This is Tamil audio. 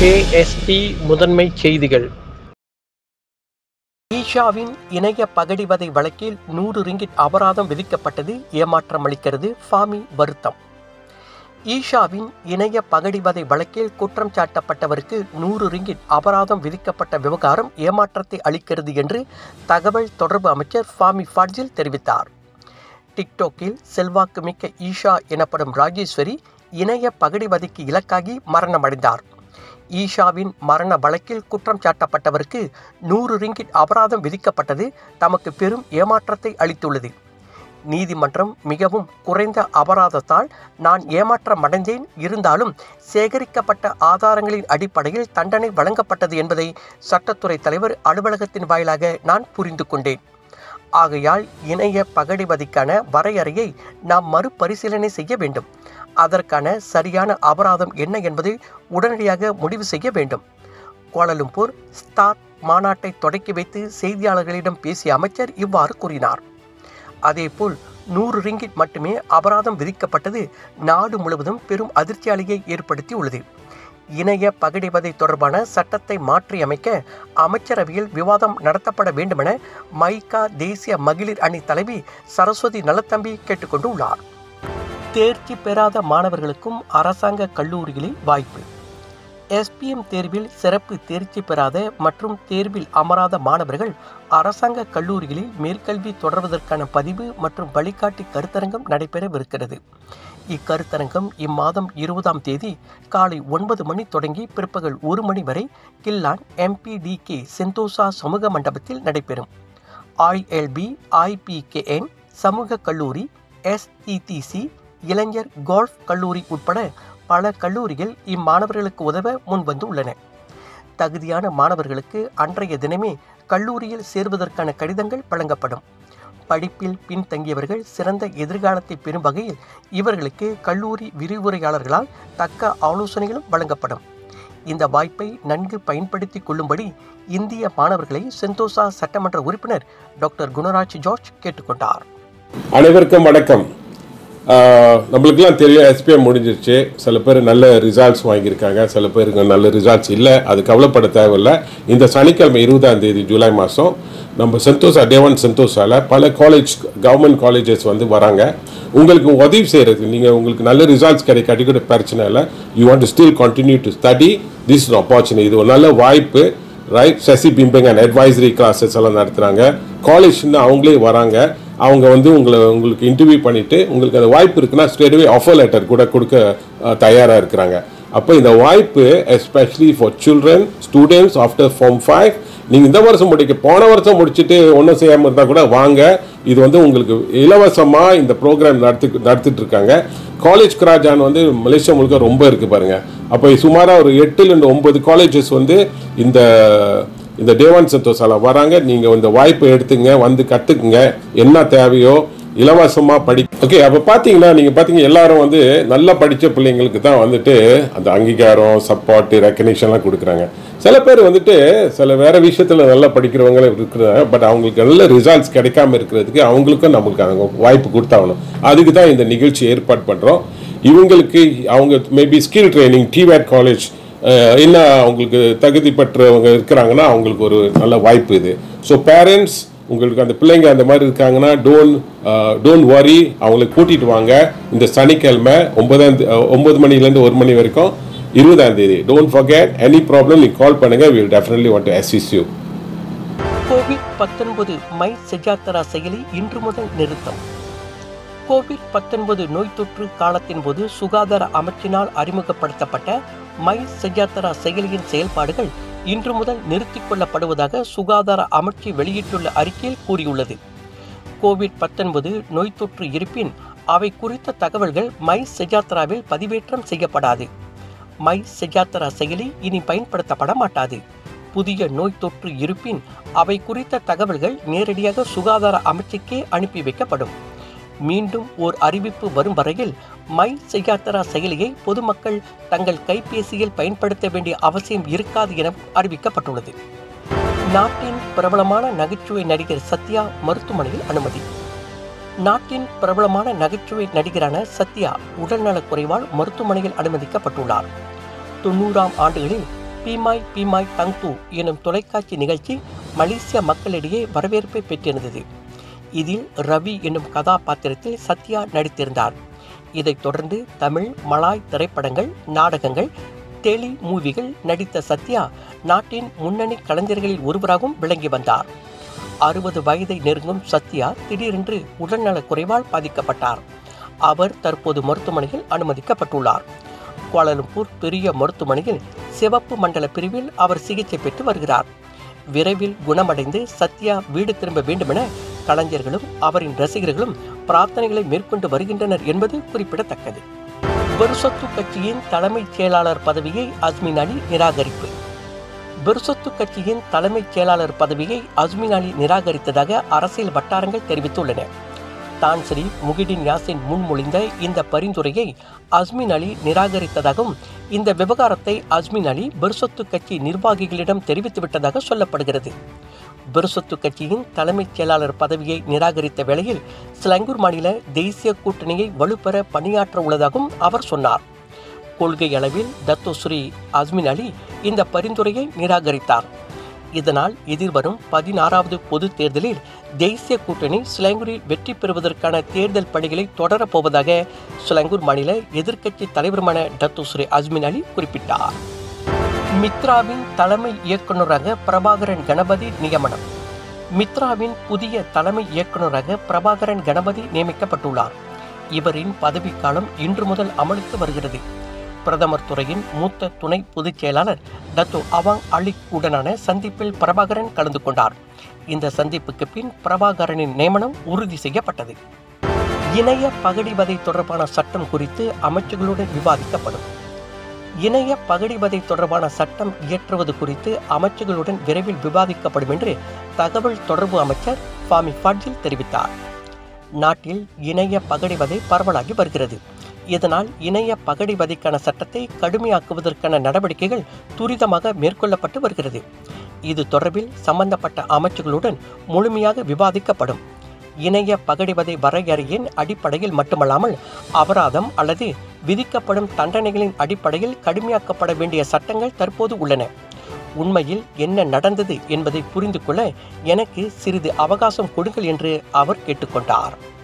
கேஎஸ்டி முதன்மை செய்திகள் ஈஷாவின் இணைய பகடிவதை வழக்கில் நூறு ரிங்கிட் அபராதம் விதிக்கப்பட்டது ஏமாற்றம் அளிக்கிறது ஃபாமி வருத்தம் ஈஷாவின் இணைய பகடிவதை வழக்கில் குற்றம் சாட்டப்பட்டவருக்கு நூறு ரிங்கிட் அபராதம் விதிக்கப்பட்ட விவகாரம் ஏமாற்றத்தை அளிக்கிறது என்று தகவல் தொடர்பு அமைச்சர் ஃபாமி ஃபாட்ஜில் தெரிவித்தார் டிக்டோக்கில் செல்வாக்கு மிக்க ஈஷா எனப்படும் ராஜேஸ்வரி இணைய பகடிவதைக்கு இலக்காகி மரணமடைந்தார் ஈஷாவின் மரண வழக்கில் குற்றம் சாட்டப்பட்டவருக்கு நூறு ரிங்கிட் அபராதம் விதிக்கப்பட்டது தமக்கு பெரும் ஏமாற்றத்தை அளித்துள்ளது நீதிமன்றம் மிகவும் குறைந்த அபராதத்தால் நான் ஏமாற்றம் அடைந்தேன் இருந்தாலும் சேகரிக்கப்பட்ட ஆதாரங்களின் அடிப்படையில் தண்டனை வழங்கப்பட்டது என்பதை சட்டத்துறை தலைவர் அலுவலகத்தின் வாயிலாக நான் புரிந்து கொண்டேன் ஆகையால் இணைய பகடிவதிக்கான வரையறையை நாம் மறுபரிசீலனை செய்ய வேண்டும் அதற்கான சரியான அபராதம் என்ன என்பதை உடனடியாக முடிவு செய்ய வேண்டும் கோலலும்பூர் ஸ்டார் மாநாட்டை தொடக்கி வைத்து செய்தியாளர்களிடம் பேசிய அமைச்சர் இவ்வாறு கூறினார் அதேபோல் நூறு ரிங்கிட் மட்டுமே அபராதம் விதிக்கப்பட்டது நாடு முழுவதும் பெரும் அதிர்ச்சியாளியை ஏற்படுத்தி உள்ளது இணைய பகடிவதை தொடர்பான சட்டத்தை மாற்றியமைக்க அமைச்சரவையில் விவாதம் நடத்தப்பட வேண்டுமென மைகா தேசிய மகளிர் அணி தலைவி சரஸ்வதி நலத்தம்பி கேட்டுக்கொண்டுள்ளார் தேர்ச்சி பெறாத மாணவர்களுக்கும் அரசாங்க கல்லூரிகளில் வாய்ப்பு எஸ்பிஎம் தேர்வில் சிறப்பு தேர்ச்சி பெறாத மற்றும் தேர்வில் அமராத மாணவர்கள் அரசாங்க கல்லூரிகளில் மேற்கல்வி தொடர்வதற்கான பதிவு மற்றும் வழிகாட்டி கருத்தரங்கம் நடைபெறவிருக்கிறது இக்கருத்தரங்கம் இம்மாதம் இருபதாம் தேதி காலை ஒன்பது மணி தொடங்கி பிற்பகல் ஒரு மணி வரை கில்லான் எம்பிடிகே செந்தோசா சமூக மண்டபத்தில் நடைபெறும் ஐஎல்பி ஐபிகேஎன் சமூக கல்லூரி எஸ்இடிசி இளைஞர் கோல்ஃப் கல்லூரி உட்பட பல கல்லூரிகள் இம்மாணவர்களுக்கு உதவ முன்வந்து உள்ளன தகுதியான மாணவர்களுக்கு அன்றைய தினமே கல்லூரியில் சேர்வதற்கான கடிதங்கள் வழங்கப்படும் படிப்பில் பின்தங்கியவர்கள் சிறந்த எதிர்காலத்தை பெறும் வகையில் இவர்களுக்கு கல்லூரி விரிவுரையாளர்களால் தக்க ஆலோசனைகளும் வழங்கப்படும் இந்த வாய்ப்பை நன்கு பயன்படுத்திக் கொள்ளும்படி இந்திய மாணவர்களை செந்தோசா சட்டமன்ற உறுப்பினர் டாக்டர் குணராஜ் ஜார்ஜ் கேட்டுக்கொண்டார் அனைவருக்கும் வணக்கம் ஆஹ் நம்மளுக்கெல்லாம் தெரியும் எஸ்பிஎம் முடிஞ்சிருச்சு சில பேர் நல்ல ரிசல்ட்ஸ் வாங்கியிருக்காங்க சில பேருக்கு நல்ல ரிசல்ட்ஸ் இல்லை அது கவலைப்பட தேவையில்லை இந்த சனிக்கிழமை இருபதாம் தேதி ஜூலை மாதம் நம்ம செந்தோசா டேவன் செந்தோசாவில் பல காலேஜ் கவர்மெண்ட் காலேஜஸ் வந்து வராங்க உங்களுக்கு உதவி செய்கிறது நீங்கள் உங்களுக்கு நல்ல ரிசல்ட்ஸ் கிடைக்காட்டி கூட பிரச்சனை இல்லை you want to still continue to study this is opportunity இது ஒரு நல்ல வாய்ப்பு ரைட் சசி பிம்பிங் அண்ட் அட்வைசரி கிளாஸஸ் எல்லாம் நடத்துகிறாங்க காலேஜ்னு அவங்களே வராங்க அவங்க வந்து உங்களை உங்களுக்கு இன்டர்வியூ பண்ணிவிட்டு உங்களுக்கு அந்த வாய்ப்பு இருக்குன்னா ஸ்ட்ரெயிட்வே ஆஃபர் லெட்டர் கூட கொடுக்க தயாராக இருக்கிறாங்க அப்போ இந்த வாய்ப்பு especially for children students after form five நீங்கள் இந்த வருஷம் முடிக்க போன வருஷம் முடிச்சுட்டு ஒன்றும் செய்யாமல் இருந்தால் கூட வாங்க இது வந்து உங்களுக்கு இலவசமாக இந்த ப்ரோக்ராம் நடத்தி நடத்திட்டு இருக்காங்க காலேஜ் கிராஜான் வந்து மலேசியா முழுக்க ரொம்ப இருக்குது பாருங்கள் அப்போ சுமாராக ஒரு எட்டுலேருந்து ஒன்பது காலேஜஸ் வந்து இந்த இந்த தேவான் சந்தோஷால வராங்க நீங்கள் இந்த வாய்ப்பை எடுத்துங்க வந்து கற்றுக்குங்க என்ன தேவையோ இலவசமாக படி ஓகே அப்போ பார்த்தீங்கன்னா நீங்கள் பார்த்தீங்க எல்லாரும் வந்து நல்லா படித்த பிள்ளைங்களுக்கு தான் வந்துட்டு அந்த அங்கீகாரம் சப்போர்ட் ரெக்கக்னிஷன்லாம் கொடுக்குறாங்க சில பேர் வந்துட்டு சில வேற விஷயத்தில் நல்லா படிக்கிறவங்க இருக்கிறாங்க பட் அவங்களுக்கு நல்ல ரிசல்ட்ஸ் கிடைக்காம இருக்கிறதுக்கு அவங்களுக்கும் நம்மளுக்கு அவங்க வாய்ப்பு கொடுத்தாகணும் அதுக்கு தான் இந்த நிகழ்ச்சி ஏற்பாடு பண்ணுறோம் இவங்களுக்கு அவங்க maybe skill training TVET college என்ன அவங்களுக்கு தகுதி பெற்றவங்க இருக்கிறாங்கன்னா அவங்களுக்கு ஒரு நல்ல வாய்ப்பு இது ஸோ பேரண்ட்ஸ் உங்களுக்கு அந்த பிள்ளைங்க அந்த மாதிரி இருக்காங்கன்னா டோன்ட் டோன்ட் வரி அவங்களை கூட்டிட்டு வாங்க இந்த சனிக்கிழமை ஒன்பதாம் தே- அஹ், ஒன்பது மணிலேருந்து ஒரு மணி வரைக்கும் இருபதாம் தேதி டோன்ட் ஃபர்கெட் எனி ப்ராப்ளம் நீ கால் பண்ணுங்க will definitely want to assist you COVID பத்தொன்பது மை செஜாத்தரா செயலி இன்று முதல் நிறுத்தம் கோவிட் பத்தொன்பது நோய் தொற்று காலத்தின் போது சுகாதார அமைச்சினால் அறிமுகப்படுத்தப்பட்ட மை செஜாத்தரா செயலியின் செயல்பாடுகள் இன்று முதல் நிறுத்திக் கொள்ளப்படுவதாக சுகாதார அமைச்சு வெளியிட்டுள்ள அறிக்கையில் கூறியுள்ளது கோவிட் பத்தொன்பது நோய் தொற்று இருப்பின் அவை குறித்த தகவல்கள் மை செஜாத்ராவில் பதிவேற்றம் செய்யப்படாது மை செஜாத்ரா செயலி இனி பயன்படுத்தப்பட மாட்டாது புதிய நோய் தொற்று இருப்பின் அவை குறித்த தகவல்கள் நேரடியாக சுகாதார அமைச்சுக்கே அனுப்பி வைக்கப்படும் மீண்டும் ஓர் அறிவிப்பு வரும் வரையில் மை செஜாத்ரா செயலியை பொதுமக்கள் தங்கள் கைபேசியில் பயன்படுத்த வேண்டிய அவசியம் இருக்காது என அறிவிக்கப்பட்டுள்ளது நாட்டின் பிரபலமான நகைச்சுவை நடிகர் சத்யா மருத்துவமனையில் அனுமதி நாட்டின் பிரபலமான நகைச்சுவை நடிகரான சத்யா உடல்நலக் குறைவால் மருத்துவமனையில் அனுமதிக்கப்பட்டுள்ளார் தொண்ணூறாம் ஆண்டுகளில் பீமாய் பீமாய் தங்கு எனும் தொலைக்காட்சி நிகழ்ச்சி மலேசிய மக்களிடையே வரவேற்பை பெற்றிருந்தது இதில் ரவி என்னும் கதாபாத்திரத்தில் சத்யா நடித்திருந்தார் இதைத் தொடர்ந்து தமிழ் மலாய் திரைப்படங்கள் நாடகங்கள் டெலி மூவிகள் நடித்த சத்யா நாட்டின் முன்னணி கலைஞர்களில் ஒருவராகவும் விளங்கி வந்தார் அறுபது வயதை நெருங்கும் சத்யா திடீரென்று உடல்நலக் குறைவால் பாதிக்கப்பட்டார் அவர் தற்போது மருத்துவமனையில் அனுமதிக்கப்பட்டுள்ளார் கோலாலம்பூர் பெரிய மருத்துவமனையில் சிவப்பு மண்டல பிரிவில் அவர் சிகிச்சை பெற்று வருகிறார் விரைவில் குணமடைந்து சத்யா வீடு திரும்ப வேண்டுமென கலைஞர்களும் அவரின் ரசிகர்களும் பிரார்த்தனைகளை மேற்கொண்டு வருகின்றனர் என்பது குறிப்பிடத்தக்கது பெருசத்து கட்சியின் தலைமைச் செயலாளர் பதவியை அஸ்மின் அலி நிராகரிப்பு பெருசத்து கட்சியின் தலைமைச் செயலாளர் பதவியை அஸ்மின் அலி நிராகரித்ததாக அரசியல் வட்டாரங்கள் தெரிவித்துள்ளன தான் ஸ்ரீ முகிடின் யாசின் முன்மொழிந்த இந்த பரிந்துரையை அஸ்மின் அலி நிராகரித்ததாகவும் இந்த விவகாரத்தை அஸ்மின் அலி பெருசொத்து கட்சி நிர்வாகிகளிடம் தெரிவித்துவிட்டதாக சொல்லப்படுகிறது பெருசொத்து கட்சியின் தலைமைச் செயலாளர் பதவியை நிராகரித்த வேளையில் சிலங்கூர் மாநில தேசிய கூட்டணியை வலுப்பெற பணியாற்ற உள்ளதாகவும் அவர் சொன்னார் கொள்கை அளவில் தத்தோ ஸ்ரீ அஸ்மின் அலி இந்த பரிந்துரையை நிராகரித்தார் இதனால் எதிர்வரும் பதினாறாவது பொது தேர்தலில் தேசிய கூட்டணி சிலங்கூரில் வெற்றி பெறுவதற்கான தேர்தல் பணிகளை தொடரப்போவதாக சிலங்கூர் மாநில எதிர்க்கட்சி தலைவருமான டத்து ஸ்ரீ அஸ்மின் அலி குறிப்பிட்டார் மித்ராவின் தலைமை இயக்குநராக பிரபாகரன் கணபதி நியமனம் மித்ராவின் புதிய தலைமை இயக்குநராக பிரபாகரன் கணபதி நியமிக்கப்பட்டுள்ளார் இவரின் பதவிக்காலம் இன்று முதல் அமலுக்கு வருகிறது பிரதமர் துறையின் மூத்த துணை பொதுச் செயலாளர் டத்து அவாங் அலிக் உடனான சந்திப்பில் பிரபாகரன் கலந்து கொண்டார் இந்த சந்திப்புக்கு பின் பிரபாகரனின் நியமனம் உறுதி செய்யப்பட்டது இணைய பகடிவதை தொடர்பான சட்டம் குறித்து அமைச்சர்களுடன் விவாதிக்கப்படும் இணைய பகடிவதை தொடர்பான சட்டம் இயற்றுவது குறித்து அமைச்சர்களுடன் விரைவில் விவாதிக்கப்படும் என்று தகவல் தொடர்பு அமைச்சர் ஃபாமி ஃபட்ஜில் தெரிவித்தார் நாட்டில் இணைய பகடிவதை பரவலாகி வருகிறது இதனால் இணைய பகடிவதைக்கான சட்டத்தை கடுமையாக்குவதற்கான நடவடிக்கைகள் துரிதமாக மேற்கொள்ளப்பட்டு வருகிறது இது தொடர்பில் சம்பந்தப்பட்ட அமைச்சுகளுடன் முழுமையாக விவாதிக்கப்படும் இணைய பகடிவதை வரையறையின் அடிப்படையில் மட்டுமல்லாமல் அபராதம் அல்லது விதிக்கப்படும் தண்டனைகளின் அடிப்படையில் கடுமையாக்கப்பட வேண்டிய சட்டங்கள் தற்போது உள்ளன உண்மையில் என்ன நடந்தது என்பதை புரிந்து கொள்ள எனக்கு சிறிது அவகாசம் கொடுங்கள் என்று அவர் கேட்டுக்கொண்டார்